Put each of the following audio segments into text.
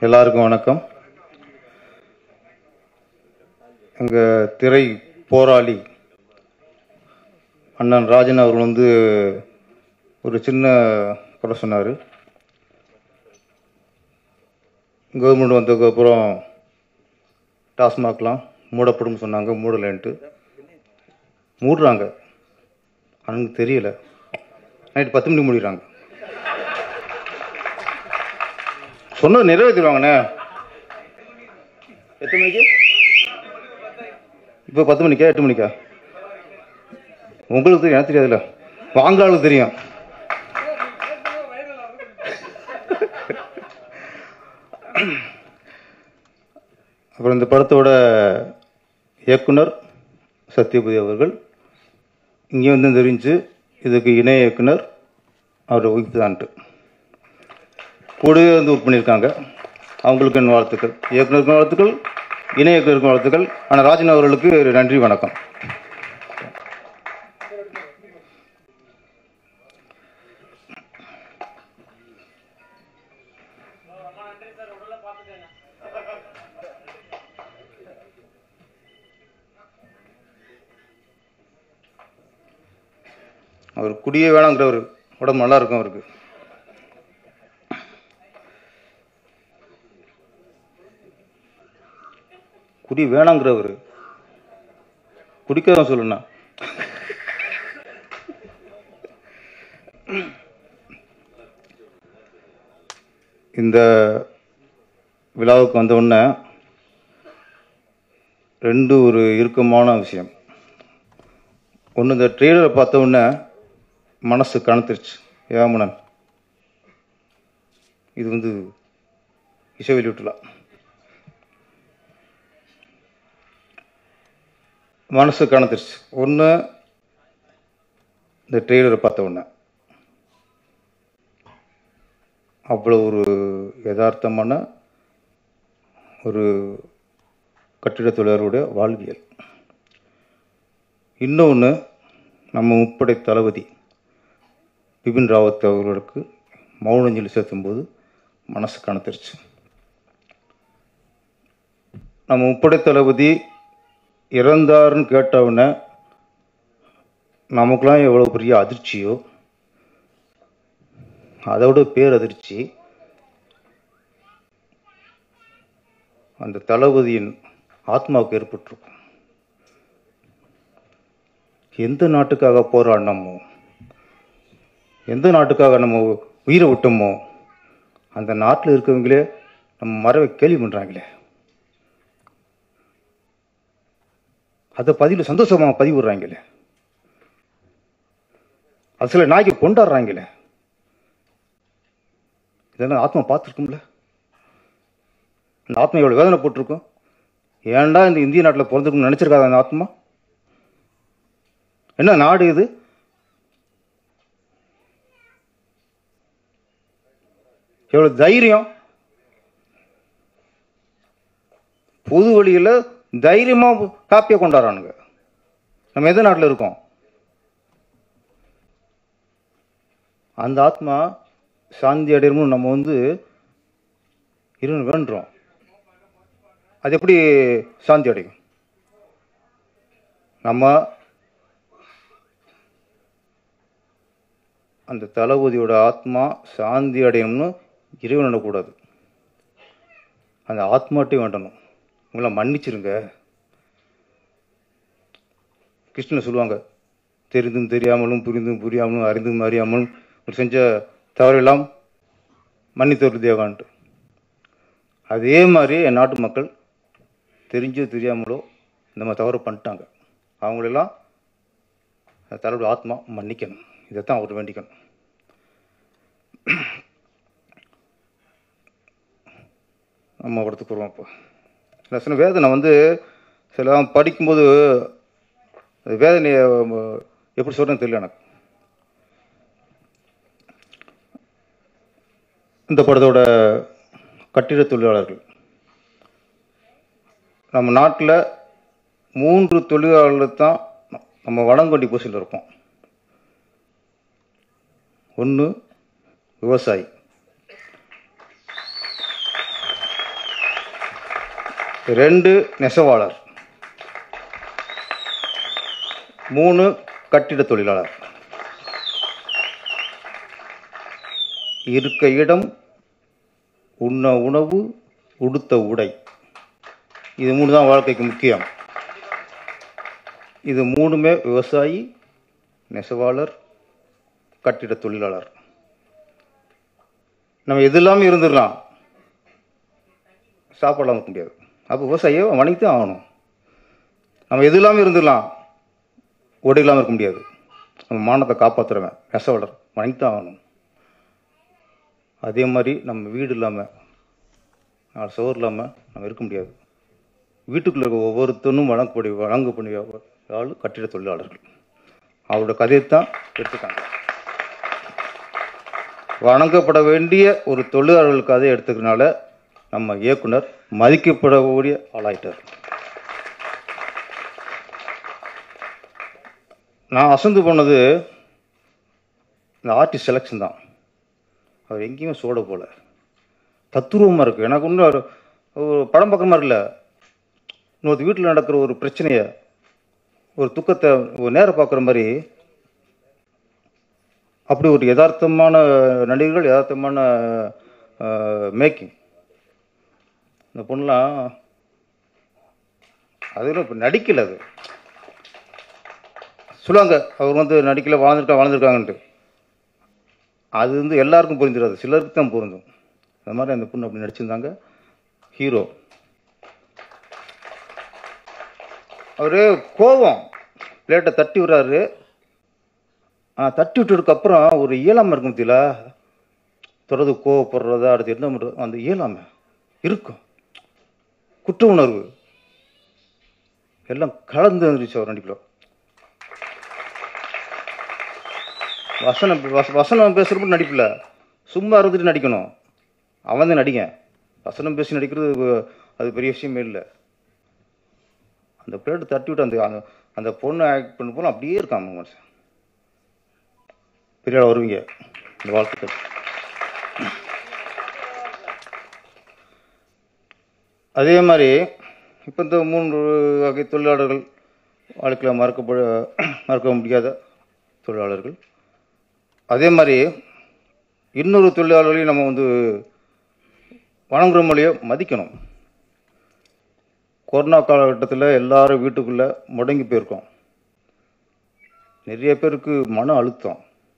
எல்லாருக்கும் வணக்கம் எங்கள் திரை போராளி அண்ணன் ராஜன் அவர்கள் வந்து ஒரு சின்ன குறை சொன்னார் கவர்மெண்ட் வந்ததுக்கப்புறம் டாஸ்மாக்லாம் மூடப்படும் சொன்னாங்க மூடலைன்ட்டு மூடுறாங்க எனக்கு தெரியல நைட்டு பத்து மணிக்கு மூடிடுறாங்க சொன்னது நிறைவேற்றிடுவாங்கண்ணே எத்தனை மணிக்கு இப்போ பத்து மணிக்கா எட்டு மணிக்கா உங்களுக்கு தெரியும் எனக்கு தெரியாதுல்ல வாங்காளுக்கு தெரியும் அப்புறம் இந்த படத்தோட இயக்குனர் சத்யபதி அவர்கள் இங்கே வந்து தெரிஞ்சு இதுக்கு இணை இயக்குனர் அவர் ஒய்ஃப் தான்ட்டு கூடவே வந்து ஒர்க் பண்ணியிருக்காங்க அவங்களுக்கு என் வாழ்த்துக்கள் இயக்குனருக்கு வாழ்த்துக்கள் இணை இயக்குனருக்கு வாழ்த்துக்கள் ஆனால் ராஜன் அவர்களுக்கு நன்றி வணக்கம் அவர் குடியே வேணாங்கிறவர் உடம்பு நல்லா இருக்கும் அவருக்கு குடி வேணாங்கிறவர் குடிக்காதான் சொல்லுண்ணா இந்த விழாவுக்கு வந்த உடனே ரெண்டு ஒரு இறுக்கமான விஷயம் ஒன்று இந்த ட்ரெய்லரை பார்த்த உடனே மனசு கணத்துருச்சு ஏமனன் இது வந்து இசை வெளியிட்டுலாம் மனசு கணத்துருச்சு ஒன்று இந்த ட்ரெய்லரை பார்த்த உடனே அவ்வளோ ஒரு யதார்த்தமான ஒரு கட்டிடத் தொழிலாளருடைய வாழ்வியல் இன்னொன்று நம்ம முப்படை தளபதி பிபின் ராவத் அவர்களுக்கு மௌனஞ்சலி செலுத்தும்போது மனசு கணத்துருச்சு நம்ம முப்படை தளபதி இறந்தாருன்னு கேட்டவுடனே நமக்குலாம் எவ்வளோ பெரிய அதிர்ச்சியோ அதோட பேரதிர்ச்சி அந்த தளபதியின் ஆத்மாவுக்கு ஏற்பட்டிருக்கும் எந்த நாட்டுக்காக போராடினோமோ எந்த நாட்டுக்காக நம்ம உயிரை விட்டோமோ அந்த நாட்டில் இருக்கவங்களே நம்ம மரவை கேள்வி பண்ணுறாங்களே அதை பதிவில் சந்தோஷமாக பதிவு விடுறாங்களே அது சில நாய்க்கு கொண்டாடுறாங்களே இதெல்லாம் ஆத்மா பார்த்துருக்கும்ல அந்த ஆத்மா எவ்வளோ வேதனை போட்டிருக்கும் ஏன்டா இந்த இந்திய நாட்டில் பிறந்திருக்குன்னு நினச்சிருக்காத அந்த ஆத்மா என்ன நாடு இது எவ்வளோ தைரியம் பொது வழியில் தைரியமாக காப்பியை கொண்டாடுறானுங்க நம்ம எந்த நாட்டில் இருக்கோம் அந்த ஆத்மா சாந்தி அடையணும்னு நம்ம வந்து இருந்து வேண்டுறோம் அது எப்படி சாந்தி அடையும் நம்ம அந்த தளபதியோட ஆத்மா சாந்தி அடையணும்னு இறைவன் எண்ணக்கூடாது அந்த ஆத்மாட்டையும் வேண்டணும் உங்களை மன்னிச்சிருங்க கிருஷ்ணன் சொல்லுவாங்க தெரிந்தும் தெரியாமலும் புரிந்தும் புரியாமலும் அறிந்தும் அறியாமலும் ஒரு செஞ்ச தவறெல்லாம் மன்னித்தவர் தேவான்ட்டு அதே மாதிரி என் நாட்டு மக்கள் தெரிஞ்சோ தெரியாமலோ இந்த மாதிரி தவறு பண்ணிட்டாங்க அவங்களெல்லாம் தலைவருடைய ஆத்மா மன்னிக்கணும் இதைத்தான் அவர் வேண்டிக்கணும் நம்ம படத்துக்கு வருவோம் இப்போ இல்லை சில வேதனை வந்து சில படிக்கும்போது அது வேதனையை ம- எப்படி சொல்கிறேன்னு தெரியல எனக்கு இந்த படத்தோட கட்டிட தொழிலாளர்கள் நம்ம நாட்டில் மூன்று தொழிலாளர்கள் தான் நம்ம வடங்கொண்டி பூசில் இருப்போம் ஒன்று விவசாயி ரெண்டு நெசவாளர் மூணு கட்டிட தொழிலாளர் இருக்க இடம் உண்ண உணவு உடுத்த உடை இது மூணு தான் வாழ்க்கைக்கு முக்கியம் இது மூணுமே விவசாயி நெசவாளர் கட்டிட தொழிலாளர் நம்ம எது இல்லாமல் இருந்துடலாம் சாப்பிடலாம் இருக்க முடியாது அப்போ விவசாயியை வணிகத்தான் ஆகணும் நம்ம எது இல்லாமல் இருந்துடலாம் உடை இல்லாமல் இருக்க முடியாது நம்ம மானத்தை காப்பாற்றுறவன் நெசவாளர் வணிகத்தான் ஆகணும் அதே மாதிரி நம்ம வீடு இல்லாமல் நாலு சோறு இல்லாமல் நம்ம இருக்க முடியாது வீட்டுக்குள்ள இருக்க ஒவ்வொருத்தனும் வழங்கக்கூடிய வழங்கக்கூடிய ஆள் கட்டிட தொழிலாளர்கள் அவரோட கதையை தான் எடுத்துக்காங்க வணங்கப்பட வேண்டிய ஒரு தொழிலாளர்கள் கதையை எடுத்துக்கிறனால நம்ம இயக்குனர் மதிக்கப்படக்கூடிய ஆளாயிட்டார் நான் அசந்து போனது இந்த ஆர்டிஸ்ட் செலெக்ஷன் தான் அவர் எங்கேயுமே சோட போல தத்துருவமாக இருக்குது எனக்கு ஒன்றும் ஒரு ஒரு படம் பார்க்குற மாதிரி இல்லை இன்னொரு வீட்டில் நடக்கிற ஒரு பிரச்சனையை ஒரு துக்கத்தை ஒரு நேரம் பார்க்குற மாதிரி அப்படி ஒரு யதார்த்தமான நடிகர்கள் யதார்த்தமான மேக்கிங் இந்த பொண்ணுலாம் அது இப்போ நடிக்கல அது சொல்லுவாங்க அவர் வந்து நடிக்கல வாழ்ந்துருக்கா வாழ்ந்துருக்காங்கன்ட்டு அது வந்து எல்லாருக்கும் புரிஞ்சிடாது சிலருக்கு தான் பொருந்தும் அந்த மாதிரி அந்த பொண்ணு அப்படி நடிச்சிருந்தாங்க ஹீரோ அவரு கோவம் பிளேட்டை தட்டி விடுறாரு ஆ தட்டி விட்டதுக்கு அப்புறம் ஒரு இயலாமை இருக்கும் பத்தியில தொடர்ந்து கோவப்படுறதா அடுத்து என்ன பண்ணுறது அந்த இயலாமை இருக்கும் குற்ற உணர்வு எல்லாம் கலந்து வந்துருச்சு அவர் நடிக்கல வசனம் வச- வசனம் பேசுறப்ப நடிப்பில்ல சும்மா இருந்துட்டு நடிக்கணும் அவன் தான் நடிகன் வசனம் பேசி நடிக்கிறது வ- அது பெரிய விஷயமே இல்லை அந்த பிளேட்டை தட்டி விட்டு அந்த அந்த- அந்த பொண்ணு ஆக்ட் பண்ண போல அப்படியே இருக்கான் மனுஷன் பெரிய ஆள் வருவீங்க இந்த வாழ்த்துக்கள் அதே மாதிரி இப்போ இந்த மூன்று வகை தொழிலாளர்கள் வாழ்க்கையில் மறக்கப்பட மறக்க முடியாத தொழிலாளர்கள் அதே மாதிரி இன்னொரு தொழிலாளர்களையும் நம்ம வந்து வணங்குற மொழியை மதிக்கணும் கொரோனா காலகட்டத்தில் எல்லாரும் வீட்டுக்குள்ளே முடங்கி போயிருக்கோம் நிறைய பேருக்கு மன அழுத்தம்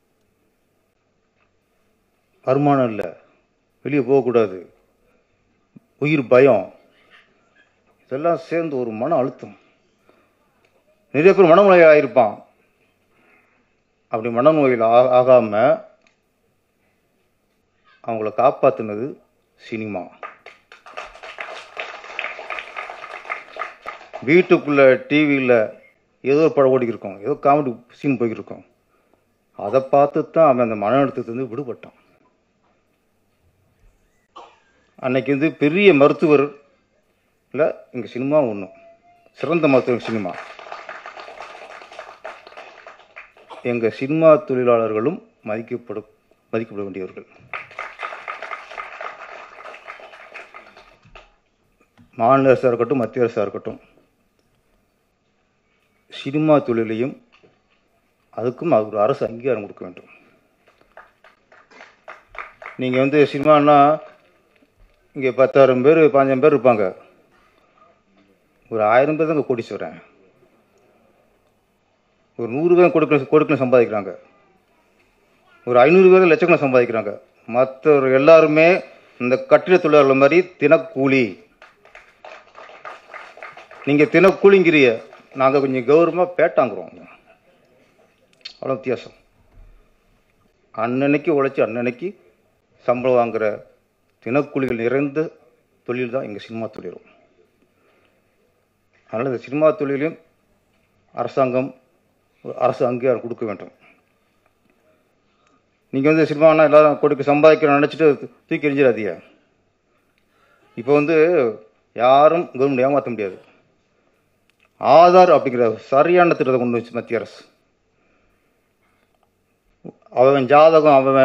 வருமானம் இல்லை வெளியே போகக்கூடாது உயிர் பயம் இதெல்லாம் சேர்ந்து ஒரு மன அழுத்தம் நிறைய பேர் மனநோய் ஆயிருப்பான் அப்படி மனநோயில் ஆ- ஆகாம அவங்கள காப்பாத்துனது சினிமா வீட்டுக்குள்ள டிவியில் ஏதோ ஒரு படம் ஓடிக்கிருக்கோம் ஏதோ காமெடி சீன் போய்க்கிருக்கோம் அதை பார்த்து தான் அவன் அந்த மன அழுத்தத்திலிருந்து விடுபட்டான் அன்னைக்கு வந்து பெரிய மருத்துவர் இல்லை எங்கள் சினிமா ஒன்றும் சிறந்த மருத்துவர் சினிமா எங்கள் சினிமா தொழிலாளர்களும் மதிக்கப்பட மதிக்கப்பட வேண்டியவர்கள் மாநில அரசாக இருக்கட்டும் மத்திய அரசாக இருக்கட்டும் சினிமா தொழிலையும் அதுக்கும் அது ஒரு அரசு அங்கீகாரம் கொடுக்க வேண்டும் நீங்கள் வந்து சினிமான்னா இங்கே பத்தாயிரம் பேர் பாஞ்சாயிரம் பேர் இருப்பாங்க ஒரு ஆயிரம் பேர் தான் இங்கே கோடீஸ்வரன் ஒரு நூறு பேர் கொடுக்கல கொடுக்கல சம்பாதிக்கிறாங்க ஒரு ஐநூறு பேர் லட்சக்கணக்கில் சம்பாதிக்கிறாங்க மற்ற எல்லாருமே இந்த கட்டிட தொழிலாளர்கள் மாதிரி தினக்கூலி நீங்கள் தினக்கூலிங்கிறிய நாங்கள் கொஞ்சம் கௌரவமாக பேட்டாங்கிறோம் அவ்வளோ வித்தியாசம் அன்னன்னைக்கு உழைச்சி அன்னன்னைக்கு சம்பளம் வாங்குற தினக்கூலிகள் நிறைந்த தொழில் தான் எங்கள் சினிமா தொழிலும் அதனால் இந்த சினிமா தொழிலையும் அரசாங்கம் ஒரு அரசு அங்கீகாரம் கொடுக்க வேண்டும் நீங்கள் வந்து சினிமானா எல்லாரும் கொடுக்க சம்பாதிக்கணும்னு நினச்சிட்டு தூக்கி எறிஞ்சிடாதீங்க இப்போ வந்து யாரும் கவர்மெண்ட் ஏமாற்ற முடியாது ஆதார் அப்படிங்கிற சரியான திட்டத்தை கொண்டு வச்சு மத்திய அரசு அவன் ஜாதகம் அவன்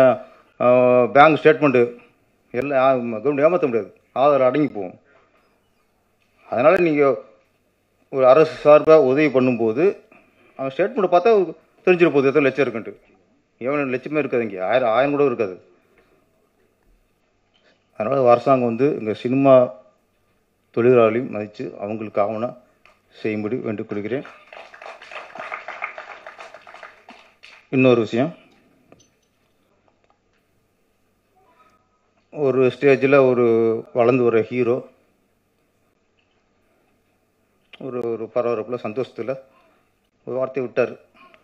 பேங்க் ஸ்டேட்மெண்ட்டு எல்லாம் கவர்மெண்ட் ஏமாற்ற முடியாது ஆதார் அடங்கி போகும் அதனால் நீங்கள் ஒரு அரசு சார்பாக உதவி பண்ணும்போது அவன் ஸ்டேட்மெண்ட்டை பார்த்தா தெரிஞ்சிட போகுது எத்தனை லட்சம் இருக்குன்ட்டு எவ்வளோ லட்சமே இருக்காது இங்கே ஆயிரம் ஆயிரம் கூட இருக்காது அதனால் அரசாங்கம் வந்து எங்கள் சினிமா தொழிலாளியும் மதித்து அவங்களுக்கு ஆவணம் செய்யும்படி வேண்டிக் கொள்கிறேன் இன்னொரு விஷயம் ஒரு ஸ்டேஜில் ஒரு வளர்ந்து வர ஹீரோ ஒரு ஒரு பரபரப்பில் சந்தோஷத்தில் ஒரு வார்த்தையை விட்டார்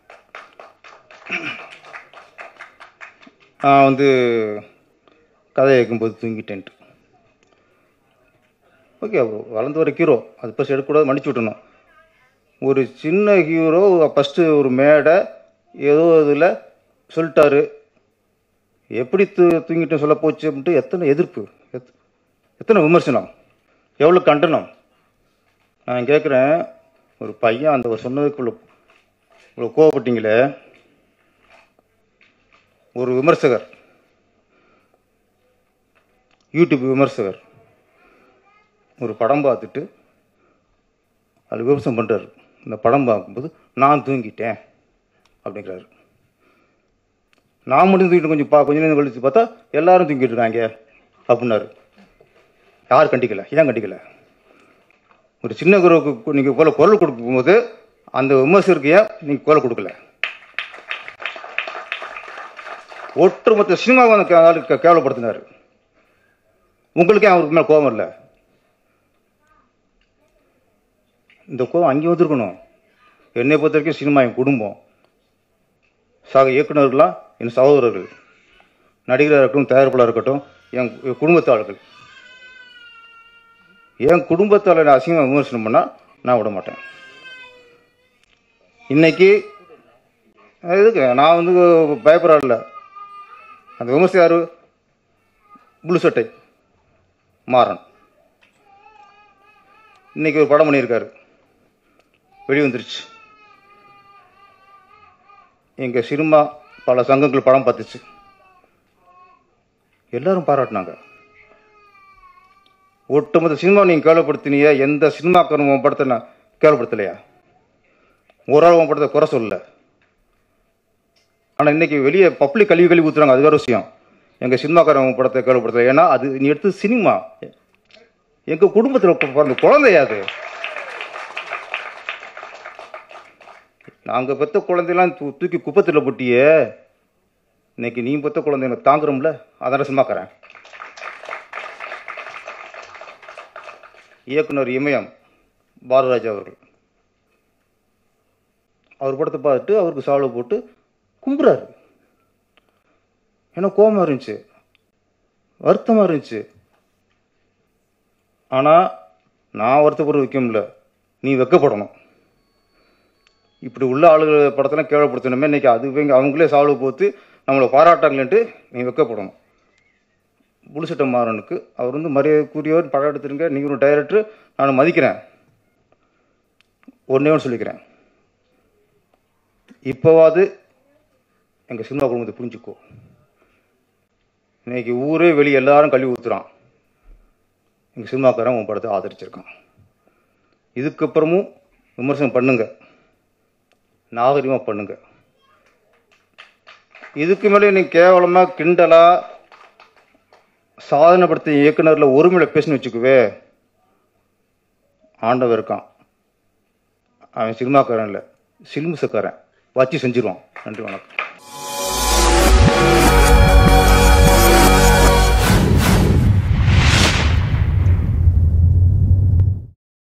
நான் வந்து கதை கேட்கும்போது தூங்கிட்டேன்ட்டு ஓகே வளர்ந்து வர ஹீரோ அது ஃபஸ்ட் எடுக்கக்கூடாது மன்னிச்சு விட்டணும் ஒரு சின்ன ஹீரோ ஃபஸ்ட்டு ஒரு மேடை ஏதோ இதில் சொல்லிட்டாரு எப்படி தூ தூங்கிட்டு சொல்ல போச்சு அப்படின்ட்டு எத்தனை எதிர்ப்பு எத் எத்தனை விமர்சனம் எவ்வளோ கண்டனம் நான் கேட்குறேன் ஒரு பையன் அந்த ஒரு சொன்னதுக்கு இவ்வளோ இவ்வளோ கோவப்பட்டீங்களே ஒரு விமர்சகர் யூடியூப் விமர்சகர் ஒரு படம் பார்த்துட்டு அது விமர்சனம் பண்ணுறாரு இந்த படம் பார்க்கும்போது நான் தூங்கிட்டேன் அப்படிங்கிறாரு நான் மட்டும் தூங்கிட்டு கொஞ்சம் பா கொஞ்ச நேரம் கழிச்சு பார்த்தா எல்லாரும் தூங்கிட்டு இருக்காங்க அப்படின்னாரு யார் கண்டிக்கல ஏன் கண்டிக்கல ஒரு சின்ன குரலுக்கு நீங்கள் போல குரல் கொடுக்கும்போது அந்த விமர்சகருக்கு ஏன் நீங்கள் குரல் கொடுக்கல ஒட்டுமொத்த சினிமாவை அந்த கே- ஆளு கே- கேவலப்படுத்தினார் உங்களுக்கே அவருக்கு மேலே கோபம் இல்லை இந்த கோபம் அங்கே வந்திருக்கணும் என்னை பொறுத்த வரைக்கும் சினிமா என் குடும்பம் சக இயக்குனர்கள்லாம் என் சகோதரர்கள் நடிகராக இருக்கட்டும் தயாரிப்பாளர் இருக்கட்டும் என் என் குடும்பத்தாளர்கள் என் குடும்பத்தால் நான் அசிங்கமாக விமர்சனம் பண்ணால் நான் விட மாட்டேன் இன்னைக்கு எதுக்கு நான் வந்து பயப்படாடல அந்த விமர்சனம் யாரு புளு சட்டை மாறன் இன்னைக்கு ஒரு படம் பண்ணியிருக்காரு வெளி வந்துருச்சு எங்க சினிமா பல சங்கங்கள் படம் பார்த்துச்சு எல்லாரும் பாராட்டினாங்க ஒட்டுமொத்த சினிமா நீங்க கேவலப்படுத்தினிய எந்த சினிமாக்காரன் உன் படத்தை நான் கேவலப்படுத்தலையா ஒரு ஆள் உன் படத்தை குறை சொல்லல ஆனா இன்னைக்கு வெளியே பப்ளிக் கல்வி கல்வி ஊத்துறாங்க அது வேற விஷயம் எங்க சினிமாக்காரன் உன் படத்தை கேவலப்படுத்தல ஏன்னா அது நீ எடுத்து சினிமா எங்க குடும்பத்துல பிறந்த குழந்தையா அது நாங்க பெத்த குழந்தையெல்லாம் தூ- தூக்கி குப்பத்தில் போட்டியே இன்னைக்கு நீ பெத்த குழந்தைங்க தாங்குறோம்ல அதான் சினிமாக்காரன் இயக்குனர் இமயம் பாரதிராஜா அவர்கள் அவர் படத்தை பார்த்துட்டு அவருக்கு சால்வை போட்டு கும்புறாரு ஏன்னா கோபமா இருந்துச்சு வருத்தமா இருந்துச்சு ஆனா நான் வருத்தப்படுற வைக்கும்ல நீ வெக்கப்படணும் இப்படி உள்ள ஆளுகள் படத்தெல்லாம் கேவலப்படுத்தணுமே இன்னைக்கு அது இவங்க அவங்களே சால்வ் போத்து நம்மளை பாராட்டாங்களேன்ட்டு நீ வெக்கப்படணும் புலிசட்ட மாறனுக்கு அவர் வந்து மரியாதைக்குரியவர் படம் எடுத்துருங்க நீங்கள் ஒரு டைரக்டர் நான் மதிக்கிறேன் ஒன்றே ஒன்று சொல்லிக்கிறேன் இப்போவாது எங்கள் சினிமா குடும்பத்தை புரிஞ்சுக்கோ இன்னைக்கு ஊரே வெளியே எல்லாரும் கழுவி ஊத்துறான் எங்கள் சினிமாக்காரன் உன் படத்தை ஆதரிச்சிருக்கான் இதுக்கப்புறமும் விமர்சனம் பண்ணுங்க நாகரிகமாக பண்ணுங்க இதுக்கு மேலே நீ கேவலமா கிண்டலா சாதனைப்படுத்திய இயக்குனர்ல ஒருமையில பேசுன்னு வச்சுக்குவே ஆண்டவன் இருக்கான் அவன் சினிமாக்காரன் இல்லை சில்மிசக்காரன் வச்சு செஞ்சிருவான் நன்றி வணக்கம்